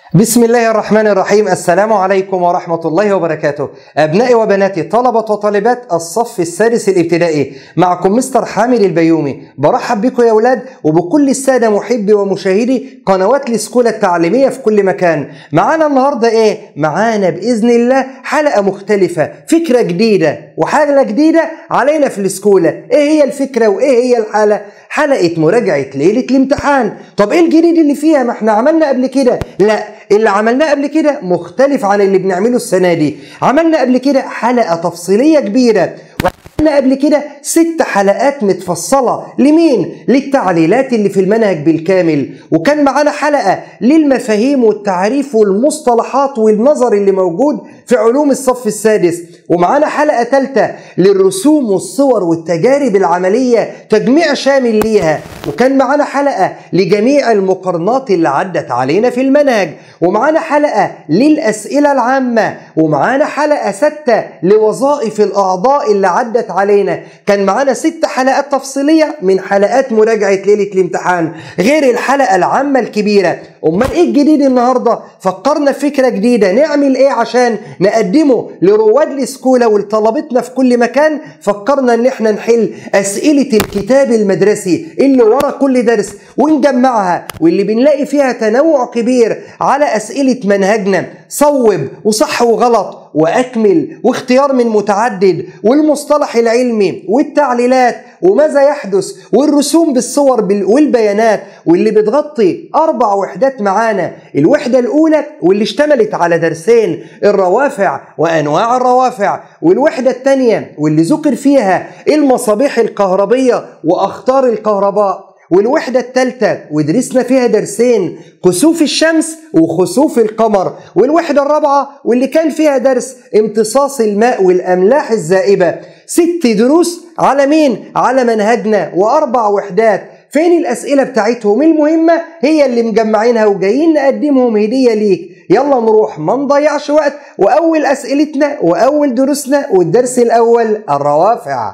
بسم الله الرحمن الرحيم السلام عليكم ورحمة الله وبركاته أبنائي وبناتي طلبة وطالبات الصف السادس الابتدائي معكم مستر حامد البيومي برحب بكم يا أولاد وبكل السادة محبي ومشاهدي قنوات السكولة التعليمية في كل مكان معانا النهاردة إيه؟ معانا بإذن الله حلقة مختلفة فكرة جديدة وحاجة جديدة علينا في السكولة إيه هي الفكرة وإيه هي الحالة؟ حلقة مراجعة ليلة الامتحان طب إيه الجديد اللي فيها ما احنا عملنا قبل كده لا اللي عملناه قبل كده مختلف عن اللي بنعمله السنة دي عملنا قبل كده حلقة تفصيلية كبيرة وعملنا قبل كده ست حلقات متفصلة لمين؟ للتعليلات اللي في المنهج بالكامل وكان معانا حلقة للمفاهيم والتعريف والمصطلحات والنظر اللي موجود في علوم الصف السادس ومعانا حلقة ثالثة للرسوم والصور والتجارب العملية تجميع شامل ليها وكان معانا حلقة لجميع المقارنات اللي عدت علينا في المنهج ومعانا حلقة للأسئلة العامة ومعانا حلقة ستة لوظائف الأعضاء اللي عدت علينا كان معانا ست حلقات تفصيلية من حلقات مراجعة ليلة الامتحان غير الحلقة العامة الكبيرة أمال إيه الجديد النهاردة فكرنا في فكرة جديدة نعمل إيه عشان نقدمه لرواد السكولة ولطلبتنا في كل مكان فكرنا إن إحنا نحل أسئلة الكتاب المدرسي اللي ورا كل درس ونجمعها واللي بنلاقي فيها تنوع كبير على أسئلة منهجنا صوب وصح وغلط واكمل واختيار من متعدد والمصطلح العلمي والتعليلات وماذا يحدث والرسوم بالصور والبيانات واللي بتغطي اربع وحدات معانا الوحده الاولى واللي اشتملت على درسين الروافع وانواع الروافع والوحده الثانيه واللي ذكر فيها المصابيح الكهربيه واخطار الكهرباء والوحدة الثالثة ودرسنا فيها درسين كسوف الشمس وخسوف القمر والوحدة الرابعة واللي كان فيها درس امتصاص الماء والأملاح الزائبة ست دروس على مين؟ على منهجنا وأربع وحدات فين الأسئلة بتاعتهم المهمة هي اللي مجمعينها وجايين نقدمهم هدية ليك يلا نروح ما نضيعش وقت وأول أسئلتنا وأول دروسنا والدرس الأول الروافع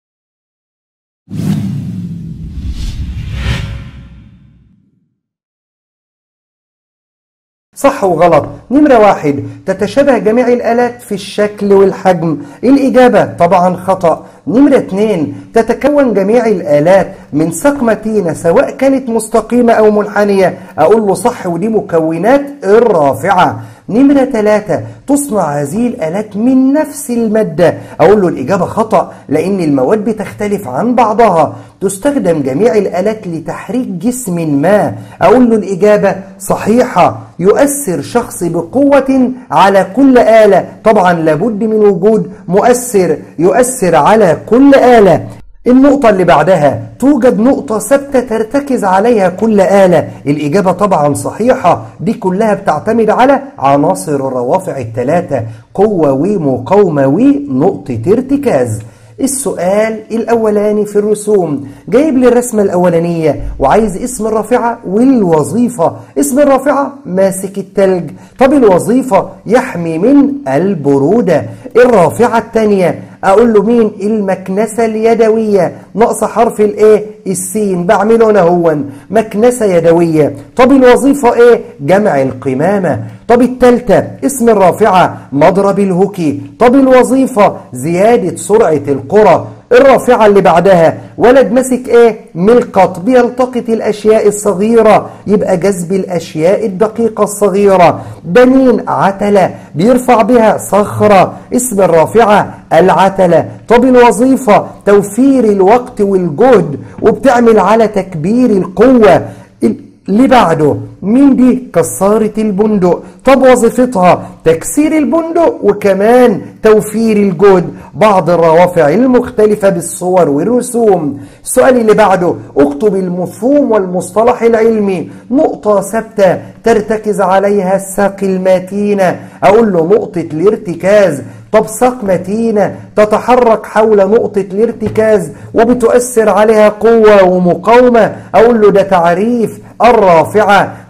صح وغلط نمرة واحد تتشابه جميع الآلات في الشكل والحجم الإجابة طبعا خطأ نمرة اتنين تتكون جميع الآلات من ساق متينة سواء كانت مستقيمة أو منحنية أقول له صح ودي مكونات الرافعة نمرة ثلاثة تصنع هذه الآلات من نفس المادة أقول له الإجابة خطأ لأن المواد بتختلف عن بعضها تستخدم جميع الآلات لتحريك جسم ما أقول له الإجابة صحيحة يؤثر شخص بقوة على كل آلة طبعا لابد من وجود مؤثر يؤثر على كل آلة النقطة اللي بعدها توجد نقطة ثابتة ترتكز عليها كل آلة الإجابة طبعا صحيحة دي كلها بتعتمد على عناصر الروافع الثلاثة قوة ومقاومة ونقطة ارتكاز السؤال الأولاني في الرسوم جايب لي الرسمة الأولانية وعايز اسم الرافعة والوظيفة اسم الرافعة ماسك التلج طب الوظيفة يحمي من البرودة الرافعة الثانية اقول له مين المكنسه اليدويه ناقص حرف الايه السين بعمله انا هو مكنسه يدويه طب الوظيفه ايه جمع القمامه طب الثالثه اسم الرافعه مضرب الهوكي طب الوظيفه زياده سرعه القرى الرافعة اللي بعدها ولد ماسك ايه ملقط بيلتقط الاشياء الصغيرة يبقى جذب الاشياء الدقيقة الصغيرة بنين عتلة بيرفع بها صخرة اسم الرافعة العتلة طب الوظيفة توفير الوقت والجهد وبتعمل على تكبير القوة اللي بعده مين دي كسارة البندق طب وظيفتها تكسير البندق وكمان توفير الجهد بعض الروافع المختلفة بالصور والرسوم السؤال اللي بعده اكتب المفهوم والمصطلح العلمي نقطة ثابتة ترتكز عليها الساق المتينة أقول له نقطة الارتكاز طب ساق متينة تتحرك حول نقطة الارتكاز وبتؤثر عليها قوة ومقاومة أقول له ده تعريف الرافعة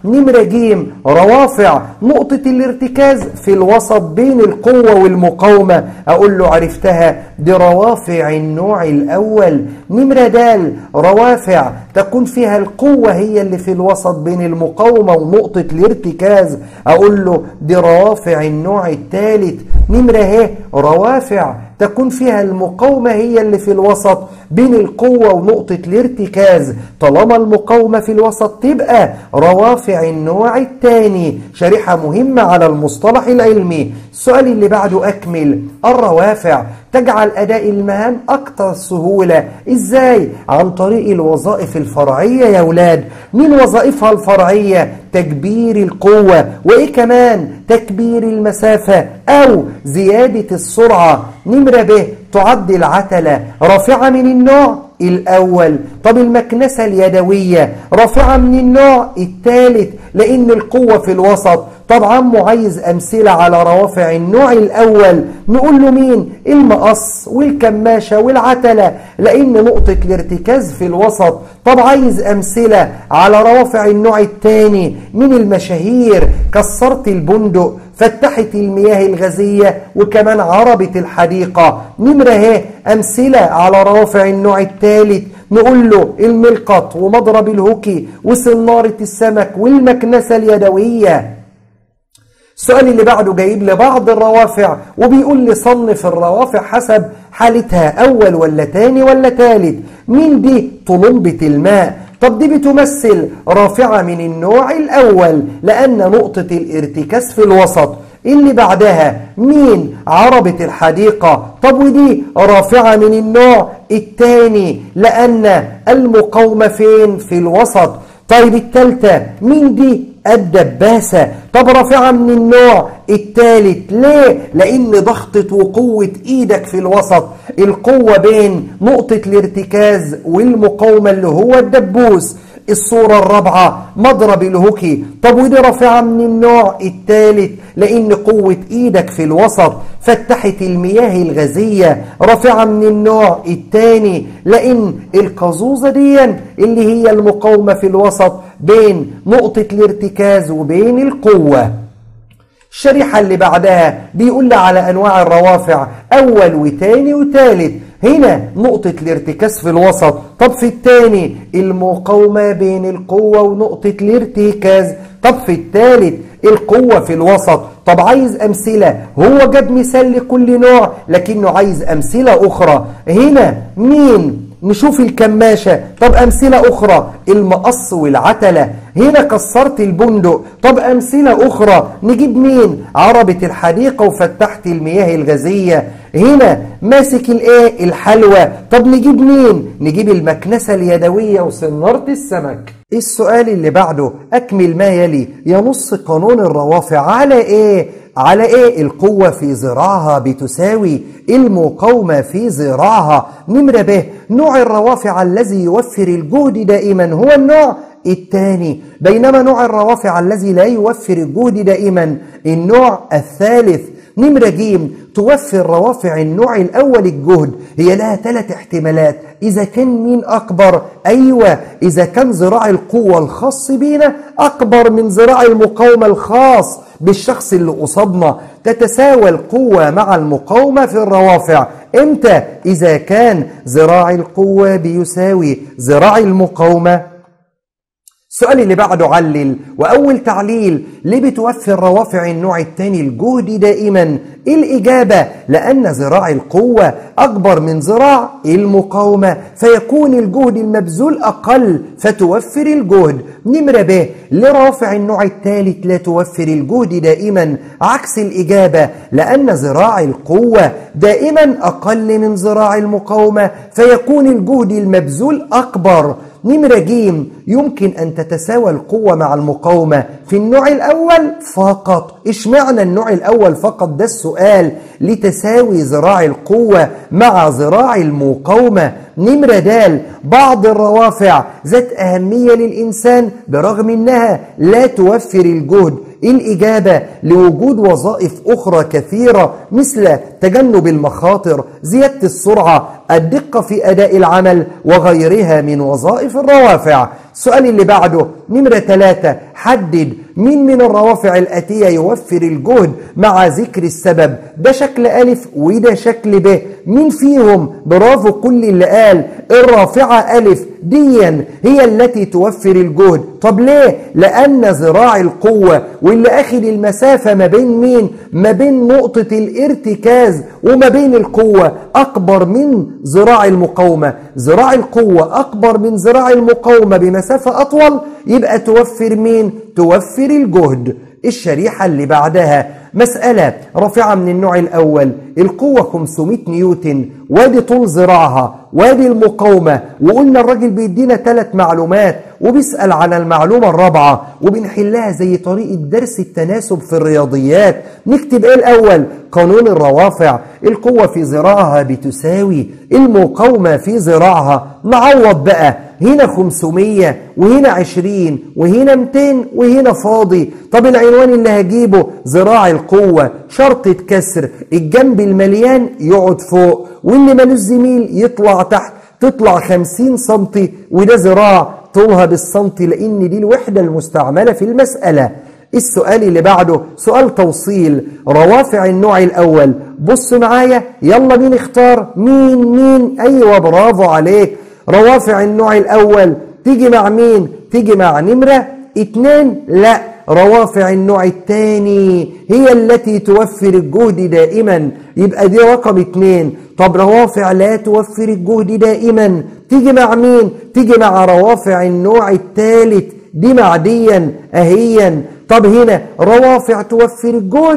نمرة جيم روافع نقطة الارتكاز في الوسط بين القوة والمقاومة أقول له عرفتها دي روافع النوع الأول نمرة دال روافع تكون فيها القوة هي اللي في الوسط بين المقاومة ونقطة الارتكاز أقول له دي روافع النوع الثالث نمرة ه روافع تكون فيها المقاومة هي اللي في الوسط بين القوة ونقطة الارتكاز طالما المقاومة في الوسط تبقى روافع النوع الثاني شريحة مهمة على المصطلح العلمي السؤال اللي بعده أكمل الروافع تجعل أداء المهام أكثر سهولة إزاي؟ عن طريق الوظائف الفرعية يا ولاد من وظائفها الفرعية تكبير القوة وإيه كمان تكبير المسافة أو زيادة السرعة نمرة ب تعد العتلة رافعة من النوع الأول طب المكنسة اليدوية رافعة من النوع الثالث لأن القوة في الوسط طبعا معيز أمثلة على روافع النوع الأول نقول له مين المقص والكماشة والعتلة لأن نقطة الارتكاز في الوسط طب عايز أمثلة على روافع النوع الثاني من المشاهير كسرت البندق فتحت المياه الغازية وكمان عربة الحديقة نمرة هي أمثلة على روافع النوع الثالث نقول له الملقط ومضرب الهوكي وسنارة السمك والمكنسة اليدوية السؤال اللي بعده جايب لي بعض الروافع وبيقول لي صنف الروافع حسب حالتها أول ولا تاني ولا تالت مين دي طلمبة الماء طب دي بتمثل رافعة من النوع الأول لأن نقطة الارتكاز في الوسط اللي بعدها مين عربة الحديقة طب ودي رافعة من النوع الثاني لأن المقاومة فين في الوسط طيب التالتة مين دي الدباسة طب رافعة من النوع الثالث ليه؟ لأن ضغطة وقوة إيدك في الوسط القوة بين نقطة الارتكاز والمقاومة اللي هو الدبوس الصورة الرابعة مضرب الهوكي طب ودي رافعة من النوع الثالث لأن قوة إيدك في الوسط فتحت المياه الغازية رافعة من النوع الثاني لأن القزوزة دي اللي هي المقاومة في الوسط بين نقطة الارتكاز وبين القوة الشريحة اللي بعدها بيقول لي على أنواع الروافع أول وتاني وتالت هنا نقطة الارتكاز في الوسط طب في الثاني المقاومة بين القوة ونقطة الارتكاز طب في الثالث القوة في الوسط طب عايز أمثلة هو جاب مثال لكل نوع لكنه عايز أمثلة أخرى هنا مين نشوف الكماشة طب أمثلة أخرى المقص والعتلة هنا كسرت البندق طب أمثلة أخرى نجيب مين عربة الحديقة وفتحت المياه الغازية هنا ماسك الايه الحلوى طب نجيب مين نجيب المكنسة اليدوية وسنارة السمك السؤال اللي بعده أكمل ما يلي ينص قانون الروافع على إيه على إيه القوة في ذراعها بتساوي المقاومة في ذراعها نمرة ب نوع الروافع الذي يوفر الجهد دائما هو النوع الثاني بينما نوع الروافع الذي لا يوفر الجهد دائما النوع الثالث نمرة جيم توفر روافع النوع الأول الجهد هي لها ثلاث احتمالات إذا كان مين أكبر أيوة إذا كان ذراع القوة الخاص بينا أكبر من ذراع المقاومة الخاص بالشخص اللي قصادنا تتساوى القوة مع المقاومة في الروافع إمتى إذا كان ذراع القوة بيساوي ذراع المقاومة السؤال اللي بعده علل وأول تعليل ليه بتوفر روافع النوع الثاني الجهد دائما الإجابة لأن ذراع القوة أكبر من ذراع المقاومة فيكون الجهد المبذول أقل فتوفر الجهد نمرة ب لرافع النوع الثالث لا توفر الجهد دائما عكس الإجابة لأن ذراع القوة دائما أقل من ذراع المقاومة فيكون الجهد المبذول أكبر نمرة جيم يمكن أن تتساوى القوة مع المقاومة في النوع الأول فقط إشمعنى النوع الأول فقط ده السؤال لتساوي ذراع القوة مع ذراع المقاومة نمرة دال بعض الروافع ذات أهمية للإنسان برغم أنها لا توفر الجهد الإجابة لوجود وظائف أخرى كثيرة مثل تجنب المخاطر زيادة السرعة الدقة في أداء العمل وغيرها من وظائف الروافع السؤال اللي بعده نمرة ثلاثة حدد مين من الروافع الآتية يوفر الجهد مع ذكر السبب ده شكل ألف وده شكل ب مين فيهم برافو كل اللي قال الرافعة ألف ديا هي التي توفر الجهد طب ليه لأن ذراع القوة واللي أخذ المسافة ما بين مين ما بين نقطة الارتكاز وما بين القوة أكبر من ذراع المقاومة ذراع القوة أكبر من ذراع المقاومة بمسافة أطول يبقى توفر مين توفر الجهد الشريحة اللي بعدها مسألة رافعة من النوع الأول القوة 500 نيوتن وادي طول ذراعها وادي المقاومة وقلنا الراجل بيدينا ثلاث معلومات وبيسأل على المعلومة الرابعة وبنحلها زي طريقة درس التناسب في الرياضيات نكتب ايه الأول قانون الروافع القوة في ذراعها بتساوي المقاومة في ذراعها نعوض بقى هنا 500 وهنا 20 وهنا 200 وهنا فاضي طب العنوان اللي هجيبه ذراع القوة شرطة كسر الجنب المليان يقعد فوق واللي ملوش زميل يطلع تحت تطلع 50 سنتي وده ذراع طولها بالسنتي لأن دي الوحدة المستعملة في المسألة السؤال اللي بعده سؤال توصيل روافع النوع الأول بص معايا يلا مين اختار مين مين أيوة برافو عليك روافع النوع الأول تيجي مع مين تيجي مع نمرة اتنين لا روافع النوع الثاني هي التي توفر الجهد دائما يبقى دي رقم اتنين طب روافع لا توفر الجهد دائما تيجي مع مين تيجي مع روافع النوع الثالث دي معديا اهيا طب هنا روافع توفر الجهد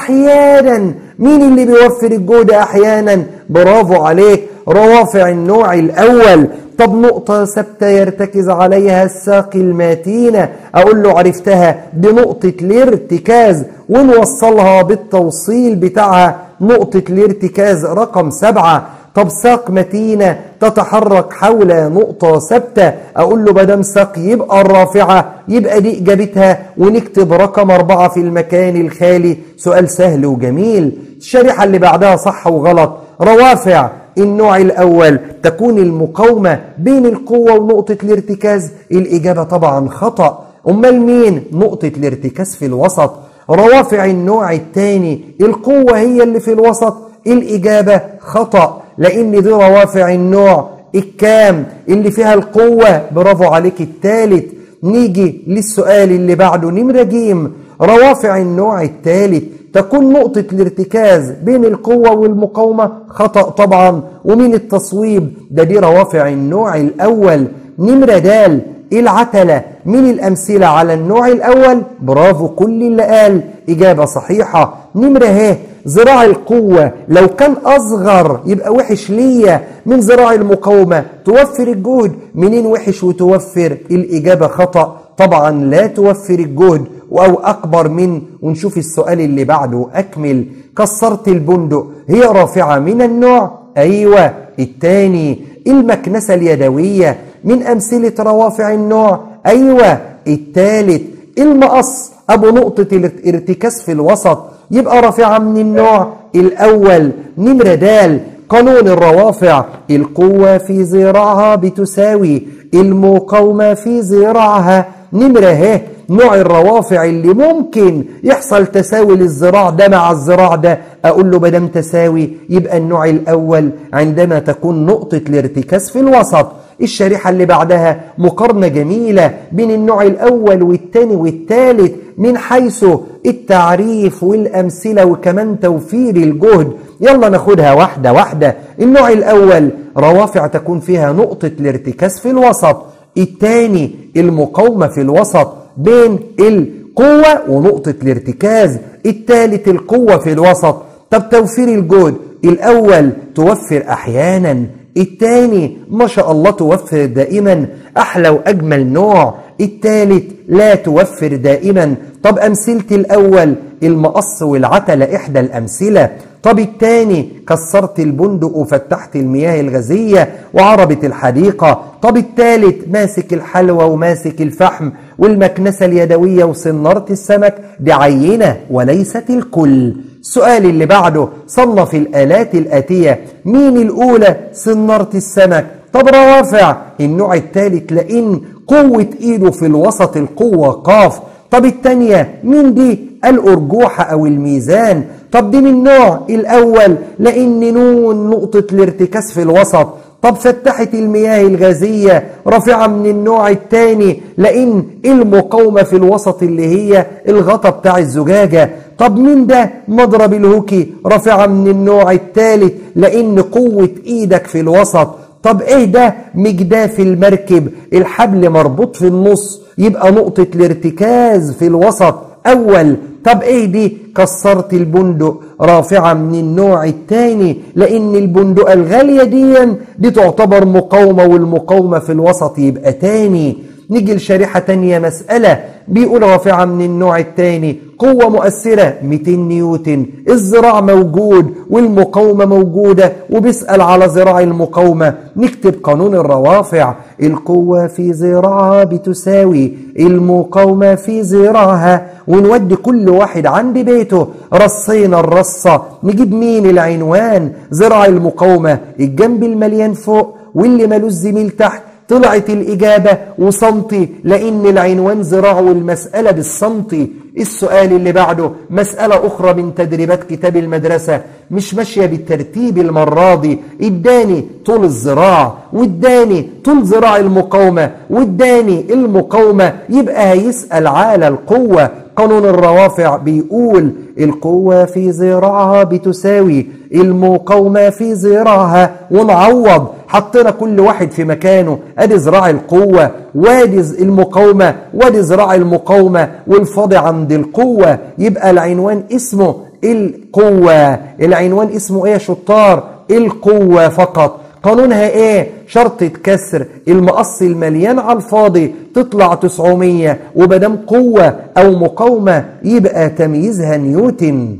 احيانا مين اللي بيوفر الجهد احيانا برافو عليك روافع النوع الاول طب نقطة ثابتة يرتكز عليها الساق المتينة أقول له عرفتها دي نقطة الارتكاز ونوصلها بالتوصيل بتاعها نقطة الارتكاز رقم سبعة طب ساق متينة تتحرك حول نقطة ثابتة أقول له بدم ساق يبقى الرافعة يبقى دي إجابتها ونكتب رقم أربعة في المكان الخالي سؤال سهل وجميل الشريحة اللي بعدها صح وغلط روافع النوع الأول تكون المقاومة بين القوة ونقطة الارتكاز الإجابة طبعا خطأ أمال مين نقطة الارتكاز في الوسط روافع النوع الثاني القوة هي اللي في الوسط الإجابة خطأ لأن دي روافع النوع الكام اللي فيها القوة برافو عليك الثالث نيجي للسؤال اللي بعده نمرة جيم روافع النوع الثالث تكون نقطة الارتكاز بين القوة والمقاومة خطأ طبعا ومن التصويب ده دي روافع النوع الأول نمرة دال العتلة من الأمثلة على النوع الأول برافو كل اللي قال إجابة صحيحة نمرة ه ذراع القوة لو كان أصغر يبقى وحش ليا من ذراع المقاومة توفر الجهد منين وحش وتوفر الإجابة خطأ طبعا لا توفر الجهد أو أكبر من ونشوف السؤال اللي بعده أكمل كسرت البندق هي رافعة من النوع أيوة الثاني المكنسة اليدوية من أمثلة روافع النوع أيوة الثالث المقص أبو نقطة الارتكاز في الوسط يبقى رافعة من النوع الأول نمرة دال قانون الروافع القوة في ذراعها بتساوي المقاومة في ذراعها نمرة ه نوع الروافع اللي ممكن يحصل تساوي للذراع ده مع الذراع ده أقول له بدم تساوي يبقى النوع الأول عندما تكون نقطة الارتكاز في الوسط الشريحة اللي بعدها مقارنة جميلة بين النوع الأول والثاني والثالث من حيث التعريف والأمثلة وكمان توفير الجهد يلا ناخدها واحدة واحدة النوع الأول روافع تكون فيها نقطة الارتكاز في الوسط الثاني المقاومة في الوسط بين القوة ونقطة الارتكاز الثالث القوة في الوسط طب توفير الجهد الأول توفر أحيانا الثاني ما شاء الله توفر دائما أحلى وأجمل نوع الثالث لا توفر دائما طب أمثلة الأول المقص والعتلة إحدى الأمثلة طب الثاني كسرت البندق وفتحت المياه الغازية وعربة الحديقة طب الثالث ماسك الحلوى وماسك الفحم والمكنسة اليدوية وصنارة السمك دي عينة وليست الكل السؤال اللي بعده صنف الآلات الآتية مين الأولى صنارة السمك طب روافع النوع الثالث لأن قوة إيده في الوسط القوة قاف طب التانية مين دي الأرجوحة أو الميزان طب دي من نوع الأول لأن نون نقطة الارتكاز في الوسط طب فتحة المياه الغازية رافعة من النوع الثاني لأن المقاومة في الوسط اللي هي الغطا بتاع الزجاجة طب مين ده مضرب الهوكي رافعة من النوع الثالث لأن قوة إيدك في الوسط طب ايه ده مجداف المركب الحبل مربوط في النص يبقى نقطة الارتكاز في الوسط أول طب ايه دي كسرت البندق رافعة من النوع الثاني لأن البندقة الغالية دي دي تعتبر مقاومة والمقاومة في الوسط يبقى تاني نيجي لشريحة تانية مسألة بيقول رافعة من النوع الثاني قوة مؤثرة 200 نيوتن الزراع موجود والمقاومة موجودة وبيسأل على زراع المقاومة نكتب قانون الروافع القوة في زراعها بتساوي المقاومة في زراعها ونودي كل واحد عند بيته رصينا الرصة نجيب مين العنوان زراع المقاومة الجنب المليان فوق واللي مالوش زميل تحت طلعت الإجابة وسنتي لأن العنوان زراعه المسألة بالسنتي السؤال اللي بعده مسألة أخرى من تدريبات كتاب المدرسة مش ماشية بالترتيب المرة دي اداني طول الزراع واداني طول زراع المقاومة واداني المقاومة يبقى هيسأل على القوة قانون الروافع بيقول القوة في زراعها بتساوي المقاومة في زراعها ونعوض حطينا كل واحد في مكانه ادي زراع القوة وادي المقاومة وادي زراع المقاومة والفاضي عند القوة يبقى العنوان اسمه القوة العنوان اسمه ايه يا شطار القوة فقط قانونها ايه شرطة كسر المقص المليان على الفاضي تطلع 900 وبدام قوة او مقاومة يبقى تمييزها نيوتن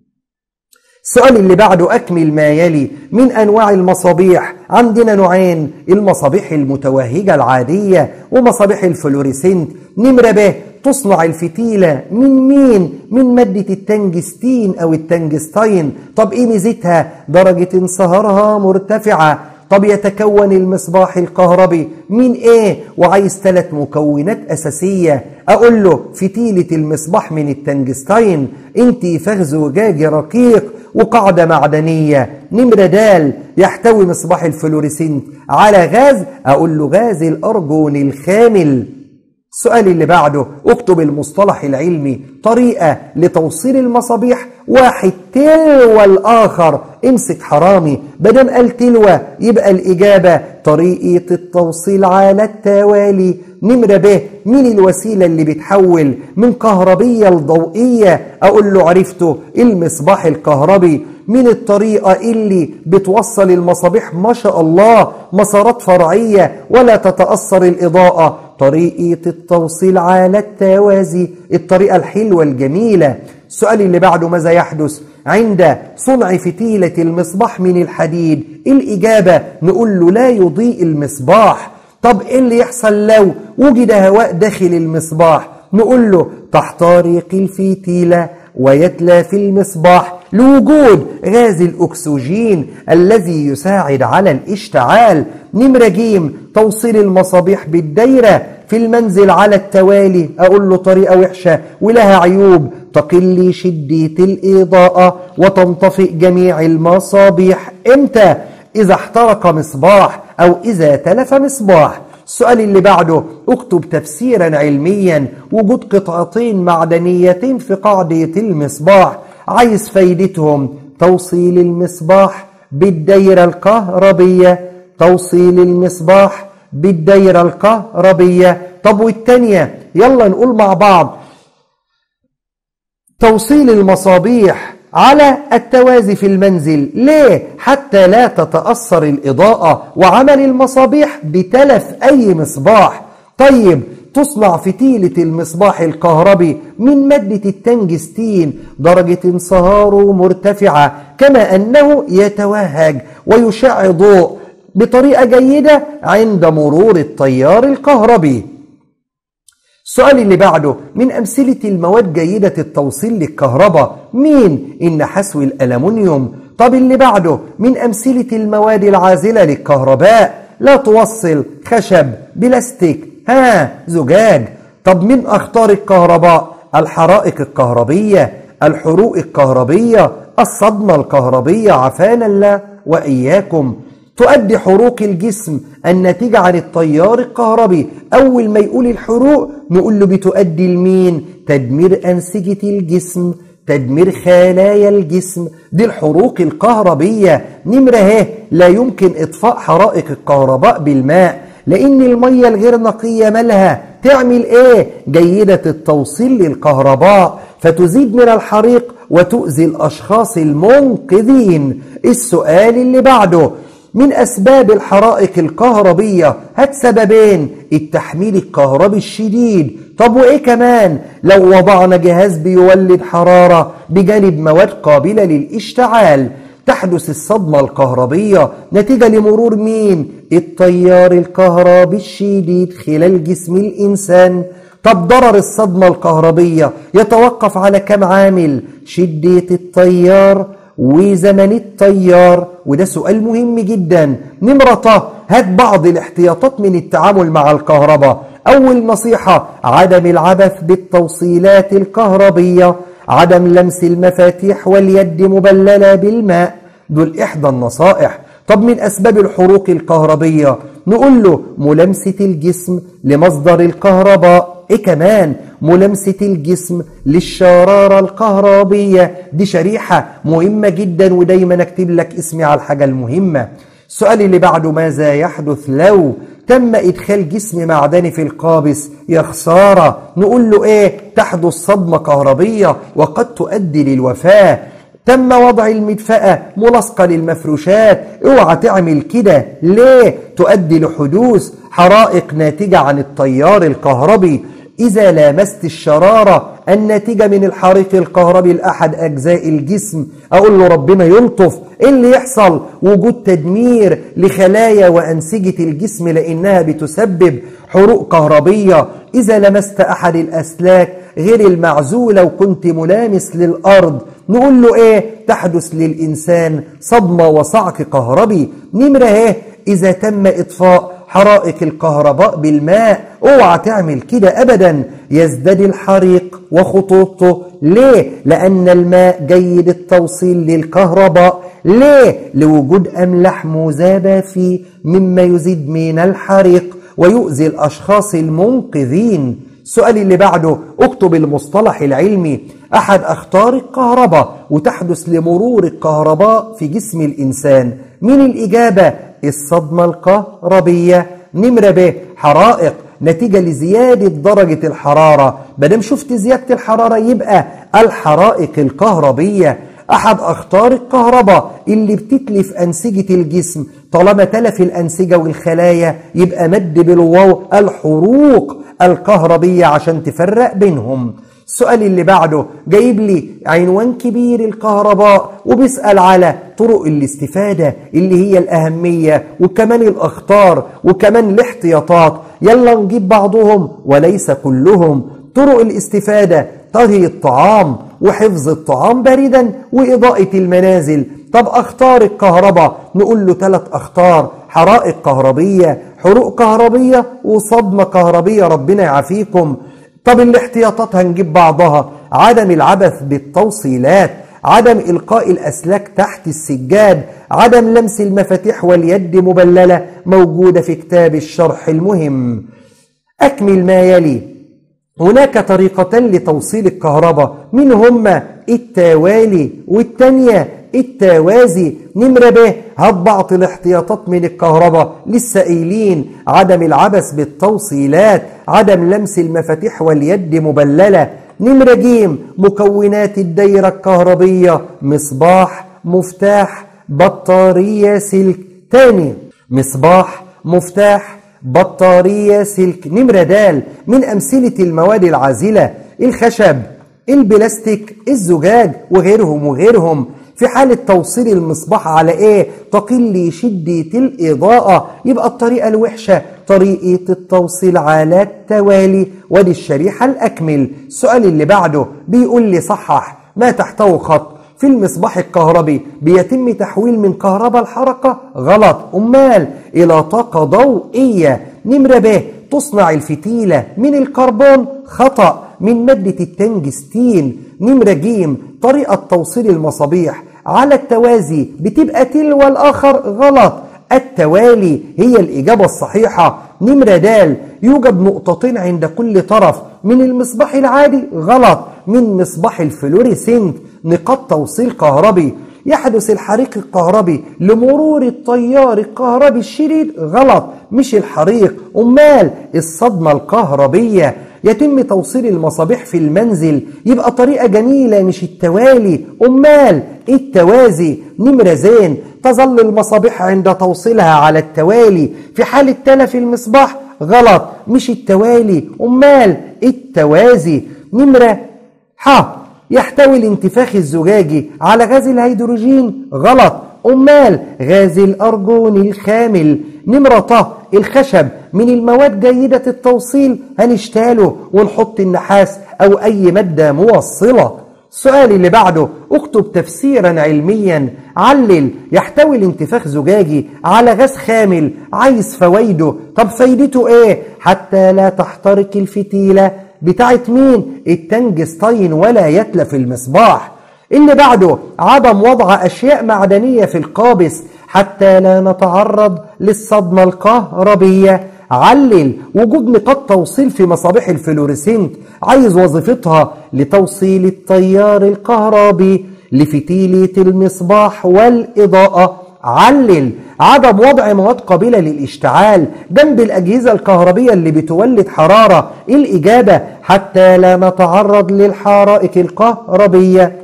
السؤال اللي بعده أكمل ما يلي من أنواع المصابيح عندنا نوعين المصابيح المتوهجة العادية ومصابيح الفلوريسنت نمرة ب تصنع الفتيلة من مين؟ من مادة التنجستين أو التنجستين طب إيه ميزتها؟ درجة انصهارها مرتفعة طب يتكون المصباح الكهربي من ايه وعايز ثلاث مكونات اساسيه اقول له فتيله المصباح من التنجستين انت فخ زجاجي رقيق وقاعده معدنيه نمره دال يحتوي مصباح الفلوريسنت على غاز اقول له غاز الارجون الخامل السؤال اللي بعده اكتب المصطلح العلمي طريقة لتوصيل المصابيح واحد تلو الآخر امسك حرامي بدم قال تلو يبقى الإجابة طريقة التوصيل على التوالي نمرة ب مين الوسيلة اللي بتحول من كهربية لضوئية أقول له عرفته المصباح الكهربي من الطريقة اللي بتوصل المصابيح ما شاء الله مسارات فرعية ولا تتأثر الإضاءة طريقة التوصيل على التوازي الطريقة الحلوة الجميلة السؤال اللي بعده ماذا يحدث عند صنع فتيلة المصباح من الحديد الإجابة نقول له لا يضيء المصباح طب إيه اللي يحصل لو وجد هواء داخل المصباح نقول له تحترق الفتيلة ويتلى في المصباح لوجود غاز الأكسجين الذي يساعد على الاشتعال نمرة جيم توصيل المصابيح بالدايرة في المنزل على التوالي أقول له طريقة وحشة ولها عيوب تقل شدة الإضاءة وتنطفئ جميع المصابيح إمتى؟ إذا احترق مصباح أو إذا تلف مصباح السؤال اللي بعده اكتب تفسيرا علميا وجود قطعتين معدنيتين في قاعدة المصباح عايز فايدتهم توصيل المصباح بالدايرة الكهربية توصيل المصباح بالدايرة الكهربية طب والتانية يلا نقول مع بعض توصيل المصابيح على التوازي في المنزل ليه؟ حتى لا تتأثر الإضاءة وعمل المصابيح بتلف أي مصباح طيب تصنع فتيلة المصباح الكهربي من مادة التنجستين درجة انصهاره مرتفعة كما أنه يتوهج ويشع ضوء بطريقة جيدة عند مرور التيار الكهربي السؤال اللي بعده من أمثلة المواد جيدة التوصيل للكهرباء مين؟ النحاس والألمنيوم طب اللي بعده من أمثلة المواد العازلة للكهرباء لا توصل خشب بلاستيك ها زجاج طب من أخطار الكهرباء الحرائق الكهربية الحروق الكهربية الصدمة الكهربية عفانا الله وإياكم تؤدي حروق الجسم الناتجة عن التيار الكهربي أول ما يقول الحروق نقول له بتؤدي لمين تدمير أنسجة الجسم تدمير خلايا الجسم دي الحروق الكهربية نمرة ه لا يمكن إطفاء حرائق الكهرباء بالماء لأن المية الغير نقية مالها تعمل إيه جيدة التوصيل للكهرباء فتزيد من الحريق وتؤذي الأشخاص المنقذين السؤال اللي بعده من أسباب الحرائق الكهربية هات سببين التحميل الكهربي الشديد طب وإيه كمان لو وضعنا جهاز بيولد حرارة بجانب مواد قابلة للاشتعال تحدث الصدمة الكهربية نتيجة لمرور مين؟ التيار الكهربي الشديد خلال جسم الإنسان طب ضرر الصدمة الكهربية يتوقف على كم عامل؟ شدة التيار وزمن التيار وده سؤال مهم جدا نمرة هات بعض الاحتياطات من التعامل مع الكهرباء أول نصيحة عدم العبث بالتوصيلات الكهربية عدم لمس المفاتيح واليد مبللة بالماء دول إحدى النصائح طب من أسباب الحروق الكهربية نقول له ملامسة الجسم لمصدر الكهرباء إيه كمان ملامسة الجسم للشرارة الكهربية دي شريحة مهمة جدا ودايما اكتب لك اسمي على الحاجة المهمة السؤال اللي بعده ماذا يحدث لو تم إدخال جسم معدني في القابس يا خسارة نقول له إيه تحدث صدمة كهربية وقد تؤدي للوفاة تم وضع المدفأة ملاصقة للمفروشات اوعى تعمل كده ليه تؤدي لحدوث حرائق ناتجة عن التيار الكهربي إذا لامست الشرارة الناتجة من الحريق الكهربي لأحد أجزاء الجسم أقول له ربنا يلطف إيه اللي يحصل وجود تدمير لخلايا وأنسجة الجسم لأنها بتسبب حروق كهربية إذا لمست أحد الأسلاك غير المعزولة وكنت ملامس للأرض نقول له إيه تحدث للإنسان صدمة وصعق كهربي نمرة إيه إذا تم إطفاء حرائق الكهرباء بالماء اوعى تعمل كده ابدا يزداد الحريق وخطوطه ليه لان الماء جيد التوصيل للكهرباء ليه لوجود املاح مذابه فيه مما يزيد من الحريق ويؤذي الاشخاص المنقذين السؤال اللي بعده اكتب المصطلح العلمي احد اخطار الكهرباء وتحدث لمرور الكهرباء في جسم الانسان من الاجابه الصدمة الكهربية نمرة ب حرائق نتيجة لزيادة درجة الحرارة بدم شفت زيادة الحرارة يبقى الحرائق الكهربية أحد أخطار الكهرباء اللي بتتلف أنسجة الجسم طالما تلف الأنسجة والخلايا يبقى مد بالواو الحروق الكهربية عشان تفرق بينهم السؤال اللي بعده جايب لي عنوان كبير الكهرباء وبيسأل على طرق الاستفادة اللي هي الأهمية وكمان الأخطار وكمان الاحتياطات يلا نجيب بعضهم وليس كلهم طرق الاستفادة طهي الطعام وحفظ الطعام باردا وإضاءة المنازل طب أخطار الكهرباء نقول له ثلاث أخطار حرائق كهربية حروق كهربية وصدمة كهربية ربنا يعافيكم طب الاحتياطات هنجيب بعضها عدم العبث بالتوصيلات عدم إلقاء الأسلاك تحت السجاد عدم لمس المفاتيح واليد مبللة موجودة في كتاب الشرح المهم أكمل ما يلي هناك طريقتان لتوصيل الكهرباء من هما التوالي والتانية التوازي نمرة ب هات بعض الاحتياطات من الكهرباء للسائلين عدم العبث بالتوصيلات عدم لمس المفاتيح واليد مبللة نمرة ج مكونات الدايرة الكهربية مصباح مفتاح بطارية سلك تاني مصباح مفتاح بطارية سلك نمرة د من أمثلة المواد العازلة الخشب البلاستيك الزجاج وغيرهم وغيرهم في حالة توصيل المصباح على ايه تقل شدة الإضاءة يبقى الطريقة الوحشة طريقة التوصيل على التوالي ودي الشريحة الأكمل السؤال اللي بعده بيقول لي صحح ما تحته خط في المصباح الكهربي بيتم تحويل من كهرباء الحركة غلط أمال إلى طاقة ضوئية نمرة ب تصنع الفتيلة من الكربون خطأ من مادة التنجستين نمرة ج طريقة توصيل المصابيح على التوازي بتبقى تلو الآخر غلط التوالي هي الإجابة الصحيحة نمرة د يوجد نقطتين عند كل طرف من المصباح العادي غلط من مصباح الفلوريسنت نقاط توصيل كهربي يحدث الحريق الكهربي لمرور التيار الكهربي الشديد غلط مش الحريق أمال الصدمة الكهربية يتم توصيل المصابيح في المنزل يبقى طريقة جميلة مش التوالي أمال التوازي نمرة زين تظل المصابيح عند توصيلها على التوالي في حالة تلف المصباح غلط مش التوالي أمال التوازي نمرة ح يحتوي الانتفاخ الزجاجي على غاز الهيدروجين غلط أمال غاز الأرجون الخامل نمرة ط الخشب من المواد جيدة التوصيل هنشتاله ونحط النحاس أو أي مادة موصلة السؤال اللي بعده اكتب تفسيرا علميا علل يحتوي الانتفاخ زجاجي على غاز خامل عايز فوائده طب فايدته ايه حتى لا تحترق الفتيلة بتاعت مين التنجستين ولا يتلف المصباح اللي بعده عدم وضع أشياء معدنية في القابس حتى لا نتعرض للصدمة الكهربية علل وجود نقاط توصيل في مصابيح الفلوريسنت عايز وظيفتها لتوصيل التيار الكهربي لفتيلة المصباح والإضاءة علل عدم وضع مواد قابلة للاشتعال جنب الأجهزة الكهربية اللي بتولد حرارة الإجابة حتى لا نتعرض للحرائق الكهربية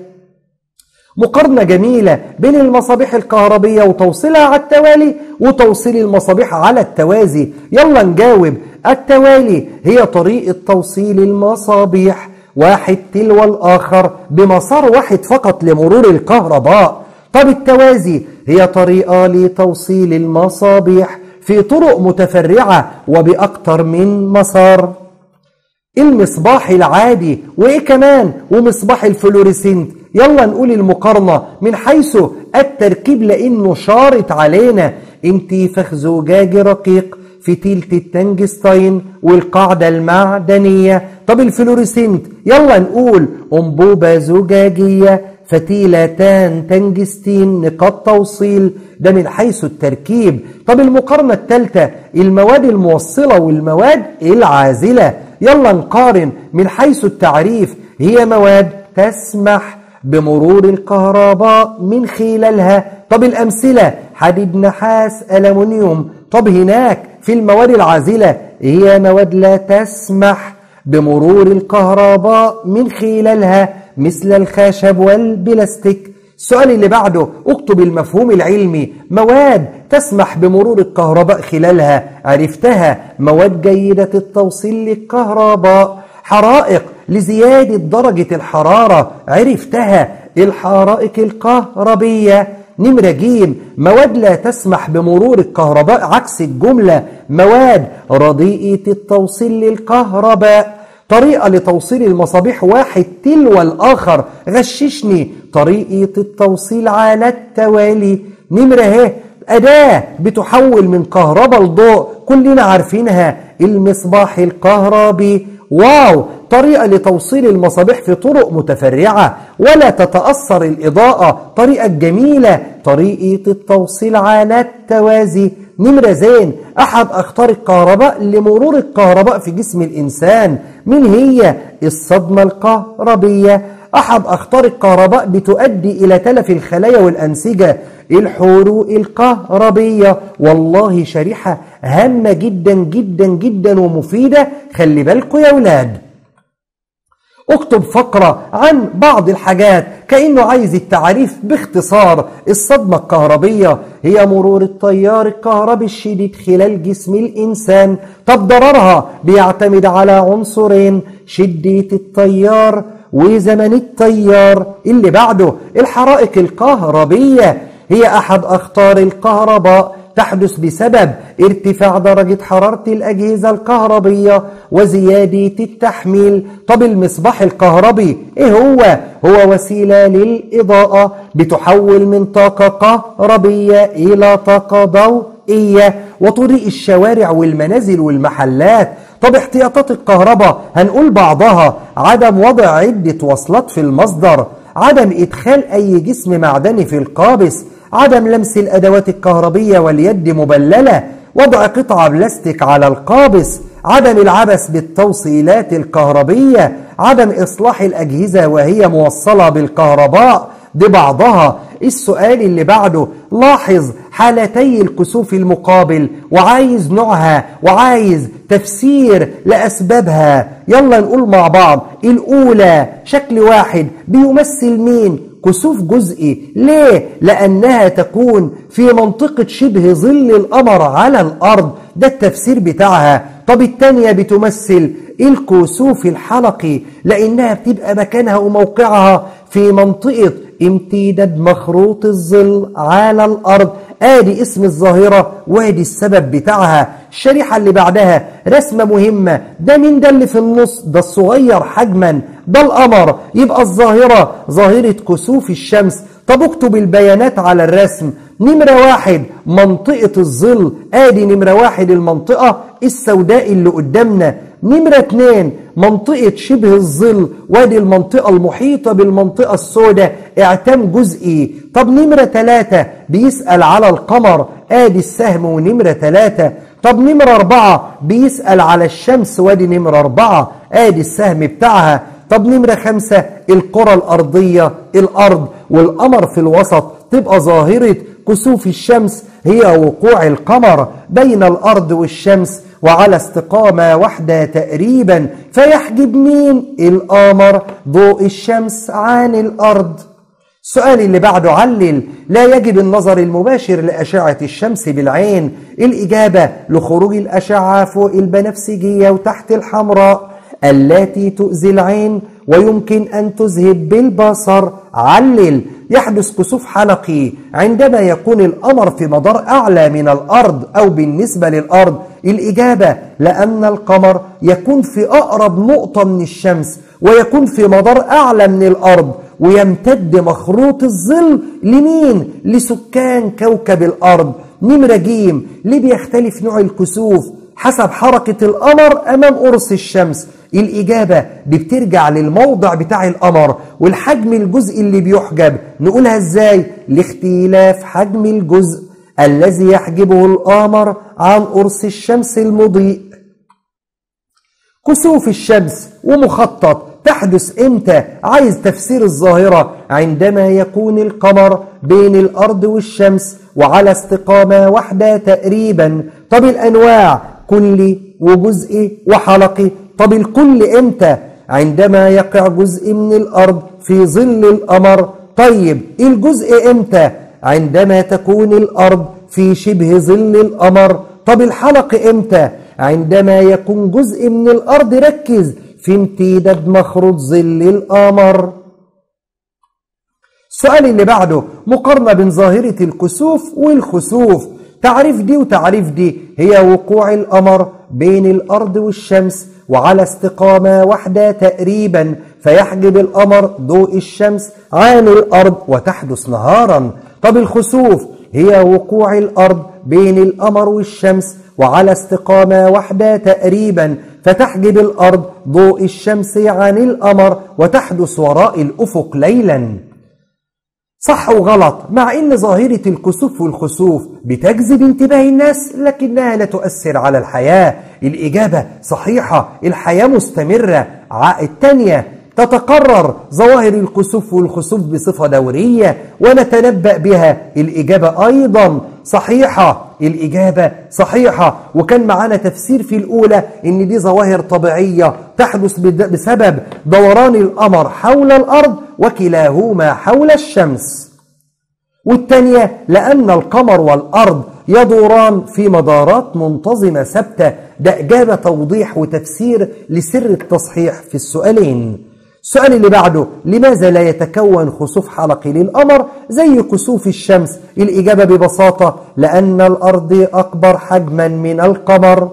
مقارنة جميلة بين المصابيح الكهربية وتوصيلها على التوالي وتوصيل المصابيح على التوازي يلا نجاوب التوالي هي طريقة توصيل المصابيح واحد تلو الآخر بمسار واحد فقط لمرور الكهرباء طب التوازي هي طريقة لتوصيل المصابيح في طرق متفرعة وبأكثر من مسار المصباح العادي وإيه كمان ومصباح الفلوريسنت يلا نقول المقارنة من حيث التركيب لأنه شارط علينا انتفاخ زجاجي رقيق في تيلة التنجستين والقاعدة المعدنية طب الفلوريسنت يلا نقول أنبوبة زجاجية فتيلتان تنجستين نقاط توصيل ده من حيث التركيب طب المقارنة الثالثة المواد الموصلة والمواد العازلة يلا نقارن من حيث التعريف هي مواد تسمح بمرور الكهرباء من خلالها طب الأمثلة حديد نحاس ألمنيوم طب هناك في المواد العازلة هي مواد لا تسمح بمرور الكهرباء من خلالها مثل الخشب والبلاستيك السؤال اللي بعده اكتب المفهوم العلمي مواد تسمح بمرور الكهرباء خلالها عرفتها مواد جيدة التوصيل للكهرباء حرائق لزيادة درجة الحرارة عرفتها الحرائق الكهربية نمرة جيم مواد لا تسمح بمرور الكهرباء عكس الجملة مواد رديئة التوصيل للكهرباء طريقة لتوصيل المصابيح واحد تلو الآخر غششني طريقة التوصيل على التوالي نمرة ه أداة بتحول من كهرباء لضوء كلنا عارفينها المصباح الكهربي واو طريقة لتوصيل المصابيح في طرق متفرعة ولا تتأثر الإضاءة طريقة جميلة طريقة التوصيل على التوازي نمرة زين أحد أخطار الكهرباء لمرور الكهرباء في جسم الإنسان من هي الصدمة الكهربية أحد أخطار الكهرباء بتؤدي إلى تلف الخلايا والأنسجة الحروق الكهربية والله شريحة هامة جدا جدا جدا ومفيدة خلي بالكم يا ولاد اكتب فقرة عن بعض الحاجات كأنه عايز التعريف باختصار الصدمة الكهربية هي مرور التيار الكهربي الشديد خلال جسم الإنسان طب ضررها بيعتمد على عنصرين شدة التيار وزمن التيار اللي بعده الحرائق الكهربية هي أحد أخطار الكهرباء تحدث بسبب ارتفاع درجة حرارة الأجهزة الكهربية وزيادة التحميل طب المصباح الكهربي إيه هو؟ هو وسيلة للإضاءة بتحول من طاقة كهربية إلى طاقة ضوئية وطريق الشوارع والمنازل والمحلات طب احتياطات الكهرباء هنقول بعضها عدم وضع عدة وصلات في المصدر عدم إدخال أي جسم معدني في القابس عدم لمس الأدوات الكهربية واليد مبللة وضع قطعة بلاستيك على القابس عدم العبث بالتوصيلات الكهربية عدم إصلاح الأجهزة وهي موصلة بالكهرباء دي بعضها السؤال اللي بعده لاحظ حالتي الكسوف المقابل وعايز نوعها وعايز تفسير لأسبابها يلا نقول مع بعض الأولى شكل واحد بيمثل مين كسوف جزئي ليه؟ لأنها تكون في منطقة شبه ظل القمر على الأرض ده التفسير بتاعها طب التانية بتمثل الكسوف الحلقي لأنها بتبقى مكانها وموقعها في منطقة امتداد مخروط الظل على الأرض آدي اسم الظاهرة وادي السبب بتاعها الشريحة اللي بعدها رسمة مهمة ده مين ده اللي في النص ده الصغير حجما ده القمر يبقى الظاهرة ظاهرة كسوف الشمس طب اكتب البيانات على الرسم نمرة واحد منطقة الظل ادي نمرة واحد المنطقة السوداء اللي قدامنا نمرة اتنين منطقة شبه الظل وادي المنطقة المحيطة بالمنطقة السوداء اعتام جزئي طب نمرة تلاتة بيسأل على القمر ادي السهم ونمرة تلاتة طب نمرة أربعة بيسأل على الشمس وادي نمرة أربعة ادي السهم بتاعها طب نمرة خمسة الكرة الأرضية الأرض والقمر في الوسط تبقى ظاهرة كسوف الشمس هي وقوع القمر بين الأرض والشمس وعلى استقامة واحدة تقريبا فيحجب مين القمر ضوء الشمس عن الأرض السؤال اللي بعده علل لا يجب النظر المباشر لأشعة الشمس بالعين الإجابة لخروج الأشعة فوق البنفسجية وتحت الحمراء التي تؤذي العين ويمكن أن تذهب بالبصر علل يحدث كسوف حلقي عندما يكون القمر في مدار أعلى من الأرض أو بالنسبة للأرض الإجابة لأن القمر يكون في أقرب نقطة من الشمس ويكون في مدار أعلى من الأرض ويمتد مخروط الظل لمين؟ لسكان كوكب الأرض نمرة جيم ليه بيختلف نوع الكسوف حسب حركة القمر أمام قرص الشمس الإجابة دي بترجع للموضع بتاع القمر والحجم الجزء اللي بيحجب نقولها إزاي لاختلاف حجم الجزء الذي يحجبه القمر عن قرص الشمس المضيء كسوف الشمس ومخطط تحدث امتى عايز تفسير الظاهرة عندما يكون القمر بين الأرض والشمس وعلى استقامة واحدة تقريبا طب الأنواع كلي وجزئي وحلقي طب الكل امتى عندما يقع جزء من الأرض في ظل القمر طيب الجزء امتى عندما تكون الأرض في شبه ظل القمر طب الحلق امتى عندما يكون جزء من الأرض ركز في امتداد مخروط ظل القمر السؤال اللي بعده مقارنة بين ظاهرة الكسوف والخسوف تعريف دي وتعريف دي هي وقوع القمر بين الأرض والشمس وعلى استقامة واحدة تقريبا فيحجب القمر ضوء الشمس عن الأرض وتحدث نهارا طب الخسوف هي وقوع الأرض بين القمر والشمس وعلى استقامة واحدة تقريبا فتحجب الأرض ضوء الشمس عن القمر وتحدث وراء الأفق ليلا صح وغلط مع ان ظاهرة الكسوف والخسوف بتجذب انتباه الناس لكنها لا تؤثر على الحياة الإجابة صحيحة الحياة مستمرة الثانية تتقرر ظواهر الكسوف والخسوف بصفة دورية ونتنبأ بها الإجابة أيضا صحيحة الإجابة صحيحة وكان معانا تفسير في الأولى إن دي ظواهر طبيعية تحدث بسبب دوران القمر حول الأرض وكلاهما حول الشمس والثانية لأن القمر والأرض يدوران في مدارات منتظمة ثابتة ده إجابة توضيح وتفسير لسر التصحيح في السؤالين السؤال اللي بعده لماذا لا يتكون خسوف حلقي للقمر زي كسوف الشمس الإجابة ببساطة لأن الأرض أكبر حجما من القمر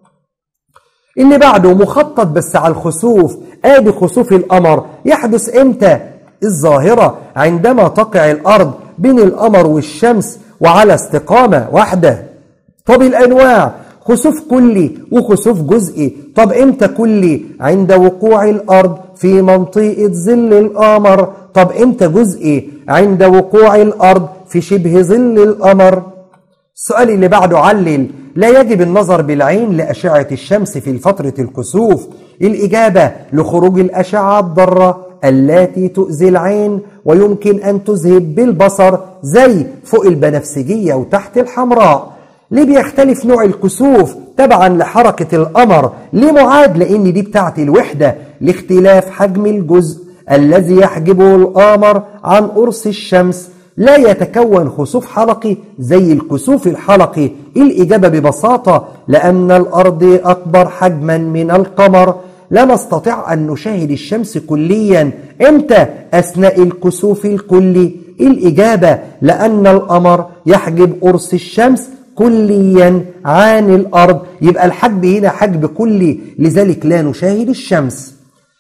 اللي بعده مخطط بس على الخسوف آدي خسوف القمر يحدث إمتى؟ الظاهرة عندما تقع الأرض بين القمر والشمس وعلى استقامة واحدة طب الأنواع خسوف كلي وخسوف جزئي طب امتى كلي عند وقوع الأرض في منطقة ظل القمر طب امتى جزئي عند وقوع الأرض في شبه ظل القمر السؤال اللي بعده علل لا يجب النظر بالعين لأشعة الشمس في فترة الكسوف الإجابة لخروج الأشعة الضارة التي تؤذي العين ويمكن أن تذهب بالبصر زي فوق البنفسجية وتحت الحمراء ليه بيختلف نوع الكسوف تبعا لحركة القمر ليه معاد لأن دي بتاعت الوحدة لاختلاف حجم الجزء الذي يحجبه القمر عن قرص الشمس لا يتكون خسوف حلقي زي الكسوف الحلقي الإجابة ببساطة لأن الأرض أكبر حجما من القمر لا نستطيع أن نشاهد الشمس كليا إمتى أثناء الكسوف الكلي الإجابة لأن القمر يحجب قرص الشمس كليا عن الأرض يبقى الحجب هنا حجب كلي لذلك لا نشاهد الشمس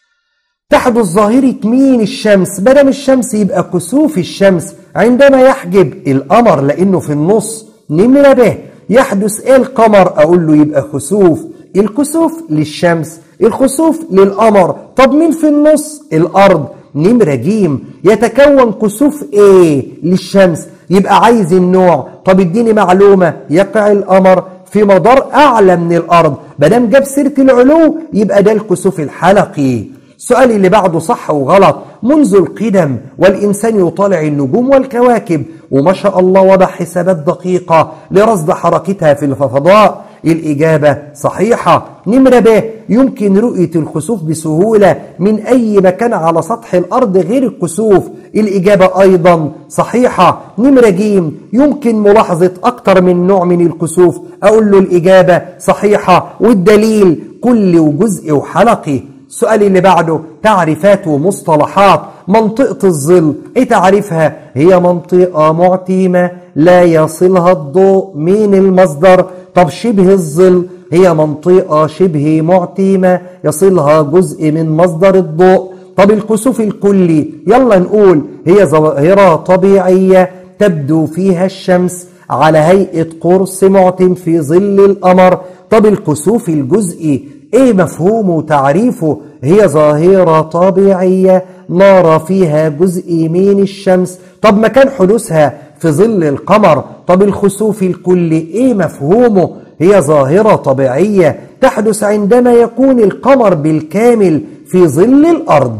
تحدث ظاهرة مين الشمس بدل الشمس يبقى كسوف الشمس عندما يحجب القمر لأنه في النص نمرة به يحدث ايه القمر أقول له يبقى خسوف الكسوف للشمس الخسوف للقمر طب مين في النص الأرض نمرة جيم يتكون كسوف ايه للشمس يبقى عايز النوع طب اديني معلومة يقع القمر في مدار أعلى من الأرض بدم جاب سيرة العلو يبقى ده الكسوف الحلقي السؤال اللي بعده صح وغلط منذ القدم والإنسان يطالع النجوم والكواكب وما شاء الله وضع حسابات دقيقة لرصد حركتها في الفضاء الإجابة صحيحة نمرة ب يمكن رؤية الخسوف بسهولة من أي مكان على سطح الأرض غير الكسوف الإجابة أيضا صحيحة نمرة ج يمكن ملاحظة أكثر من نوع من الكسوف أقول له الإجابة صحيحة والدليل كل وجزء وحلقي السؤال اللي بعده تعريفات ومصطلحات منطقة الظل ايه تعريفها هي منطقة معتيمة لا يصلها الضوء من المصدر طب شبه الظل هي منطقة شبه معتيمة يصلها جزء من مصدر الضوء طب الكسوف الكلي يلا نقول هي ظاهرة طبيعية تبدو فيها الشمس على هيئة قرص معتم في ظل القمر طب الكسوف الجزئي ايه مفهومه وتعريفه هي ظاهرة طبيعية نار فيها جزء من الشمس طب مكان حدوثها في ظل القمر طب الخسوف الكلي ايه مفهومه هي ظاهرة طبيعية تحدث عندما يكون القمر بالكامل في ظل الأرض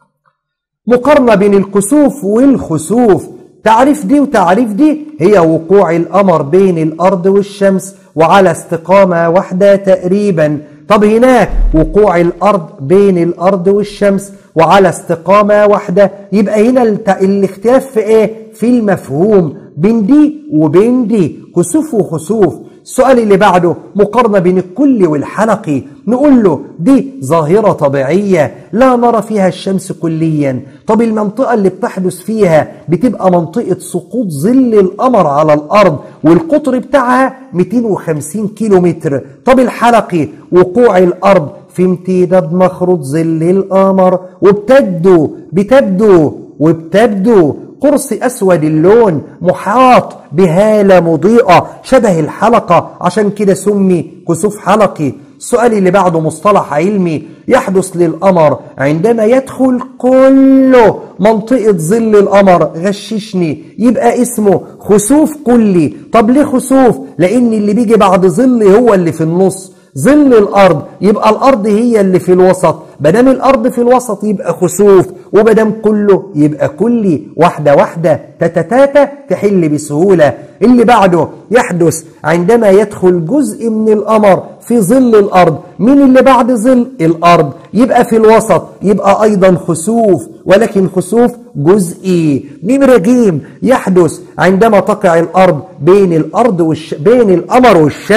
مقارنة بين الكسوف والخسوف تعريف دي وتعريف دي هي وقوع القمر بين الأرض والشمس وعلى استقامة واحدة تقريبا طب هناك وقوع الأرض بين الأرض والشمس وعلى استقامة واحدة يبقى هنا الاختلاف في ايه في المفهوم بين دي وبين دي كسوف وخسوف السؤال اللي بعده مقارنة بين الكل والحلقي نقول له دي ظاهرة طبيعية لا نرى فيها الشمس كليا طب المنطقة اللي بتحدث فيها بتبقى منطقة سقوط ظل القمر على الأرض والقطر بتاعها 250 كيلو متر طب الحلقي وقوع الأرض في امتداد مخرط ظل القمر وبتبدو بتبدو وبتبدو قرص أسود اللون محاط بهالة مضيئة شبه الحلقة عشان كده سمي كسوف حلقي السؤال اللي بعده مصطلح علمي يحدث للقمر عندما يدخل كله منطقة ظل القمر غششني يبقى اسمه خسوف كلي طب ليه خسوف لأن اللي بيجي بعد ظل هو اللي في النص ظل الأرض يبقى الأرض هي اللي في الوسط بدام الأرض في الوسط يبقى خسوف وبدام كله يبقى كلي واحدة واحدة تتتاتا تحل بسهولة اللي بعده يحدث عندما يدخل جزء من القمر في ظل الأرض مين اللي بعد ظل الأرض يبقى في الوسط يبقى أيضا خسوف ولكن خسوف جزئي نمرة جيم يحدث عندما تقع الأرض بين الأرض والش... بين القمر والشمس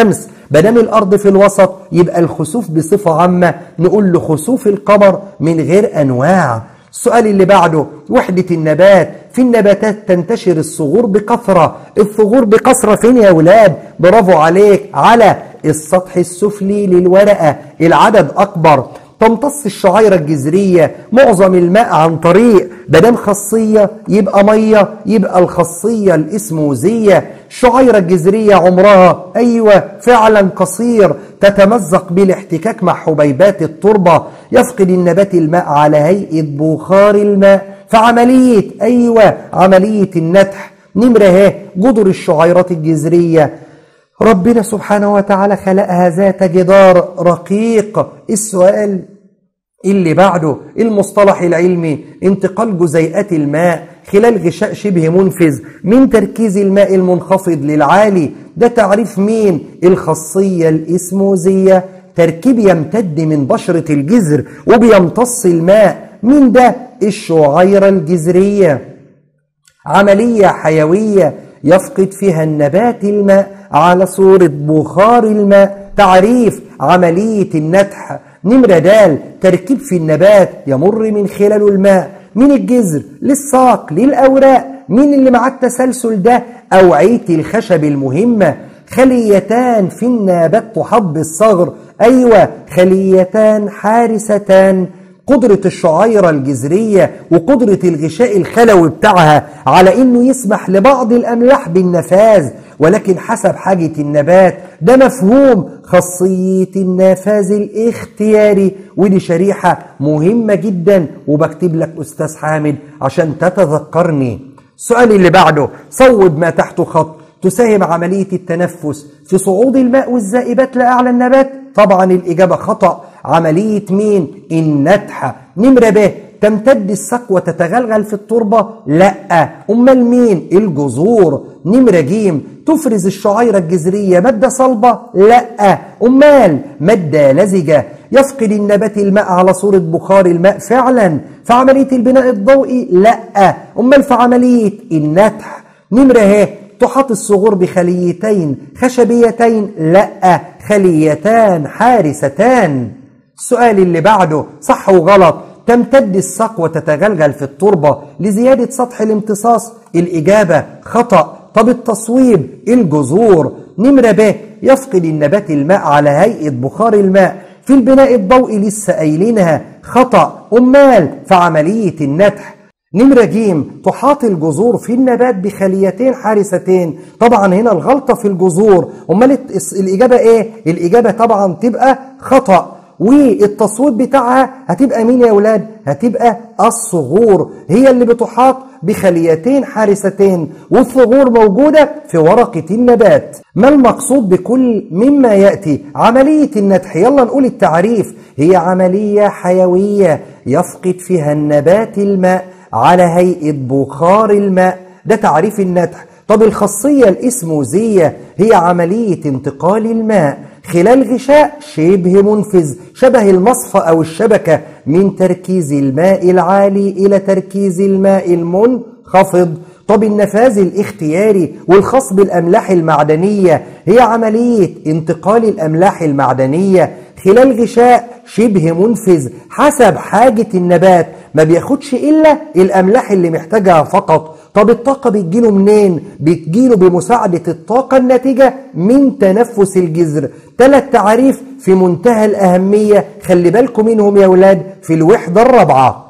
بدام الأرض في الوسط يبقى الخسوف بصفة عامة نقول له خسوف القمر من غير أنواع السؤال اللي بعده وحدة النبات في النباتات تنتشر الصغور بكثرة الثغور بكثرة فين يا ولاد برافو عليك على السطح السفلي للورقة العدد أكبر تمتص الشعيرة الجذرية معظم الماء عن طريق بدام خاصية يبقى مية يبقى الخاصية الإسموزية الشعيرة الجذرية عمرها أيوة فعلا قصير تتمزق بالاحتكاك مع حبيبات التربة يفقد النبات الماء على هيئة بخار الماء فعملية أيوة عملية النتح نمرة اهي جذر الشعيرات الجذرية ربنا سبحانه وتعالى خلقها ذات جدار رقيق السؤال اللي بعده المصطلح العلمي انتقال جزيئات الماء خلال غشاء شبه منفذ من تركيز الماء المنخفض للعالي ده تعريف مين الخاصية الإسموزية تركيب يمتد من بشرة الجذر وبيمتص الماء مين ده الشعيرة الجذرية عملية حيوية يفقد فيها النبات الماء على صورة بخار الماء تعريف عملية النتح نمرة دال تركيب في النبات يمر من خلاله الماء من الجذر للساق للأوراق مين اللي مع التسلسل ده أوعية الخشب المهمة خليتان في النبات تحط بالصغر أيوة خليتان حارستان قدرة الشعيرة الجذرية وقدرة الغشاء الخلوي بتاعها على انه يسمح لبعض الاملاح بالنفاذ ولكن حسب حاجة النبات ده مفهوم خاصية النفاذ الاختياري ودي شريحة مهمة جدا وبكتب لك أستاذ حامد عشان تتذكرني السؤال اللي بعده صوب ما تحته خط تساهم عملية التنفس في صعود الماء والزائبات لأعلى النبات طبعا الإجابة خطأ عملية مين النتحة نمرة ب تمتد الساق وتتغلغل في التربة لا أمال مين الجذور نمرة ج تفرز الشعيرة الجذرية مادة صلبة لا أمال مادة لزجة يفقد النبات الماء على صورة بخار الماء فعلا في عملية البناء الضوئي لا أمال في عملية النتح نمرة ه تحاط الصغور بخليتين خشبيتين لا خليتان حارستان السؤال اللي بعده صح وغلط تمتد الساق وتتغلغل في التربة لزيادة سطح الامتصاص الإجابة خطأ طب التصويب الجذور نمرة ب يفقد النبات الماء على هيئة بخار الماء في البناء الضوئي لسه قايلينها خطأ أمال في عملية النتح نمرة ج تحاط الجذور في النبات بخليتين حارستين طبعا هنا الغلطة في الجذور أمال الإجابة إيه؟ الإجابة طبعا تبقى خطأ والتصويب بتاعها هتبقى مين يا ولاد هتبقى الصغور هي اللي بتحاط بخليتين حارستين والثغور موجودة في ورقة النبات ما المقصود بكل مما يأتي عملية النتح يلا نقول التعريف هي عملية حيوية يفقد فيها النبات الماء على هيئة بخار الماء ده تعريف النتح طب الخاصية الإسموزية هي عملية انتقال الماء خلال غشاء شبه منفذ شبه المصفى أو الشبكة من تركيز الماء العالي إلى تركيز الماء المنخفض طب النفاذ الاختياري والخاص بالأملاح المعدنية هي عملية انتقال الأملاح المعدنية خلال غشاء شبه منفذ حسب حاجة النبات ما بياخدش إلا الأملاح اللي محتاجها فقط طب الطاقة بتجيله منين؟ بتجيله بمساعدة الطاقة الناتجة من تنفس الجذر ثلاث تعاريف في منتهى الأهمية خلي بالكم منهم يا ولاد في الوحدة الرابعة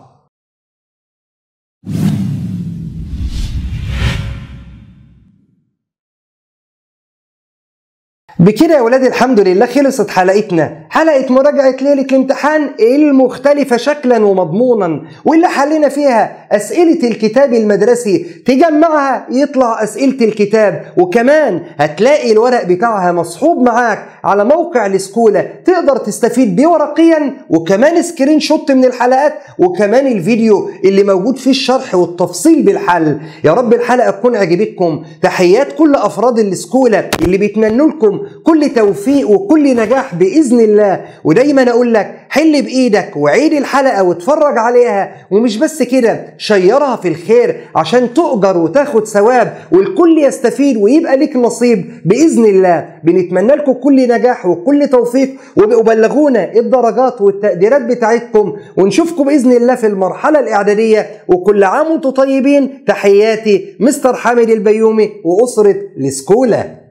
بكده يا ولاد الحمد لله خلصت حلقتنا حلقة مراجعة ليلة الامتحان المختلفة شكلا ومضمونا واللي حلينا فيها أسئلة الكتاب المدرسي تجمعها يطلع أسئلة الكتاب وكمان هتلاقي الورق بتاعها مصحوب معاك على موقع السكولة تقدر تستفيد بيه ورقيا وكمان سكرين شوت من الحلقات وكمان الفيديو اللي موجود فيه الشرح والتفصيل بالحل يا رب الحلقة تكون عجبتكم تحيات كل أفراد السكولة اللي بيتمنوا لكم كل توفيق وكل نجاح بإذن الله الله ودايما اقول لك حل بايدك وعيد الحلقه واتفرج عليها ومش بس كده شيرها في الخير عشان تؤجر وتاخد ثواب والكل يستفيد ويبقى ليك نصيب باذن الله بنتمنى لكم كل نجاح وكل توفيق وبلغونا الدرجات والتقديرات بتاعتكم ونشوفكم باذن الله في المرحله الاعداديه وكل عام وانتم طيبين تحياتي مستر حامد البيومي واسره السكولا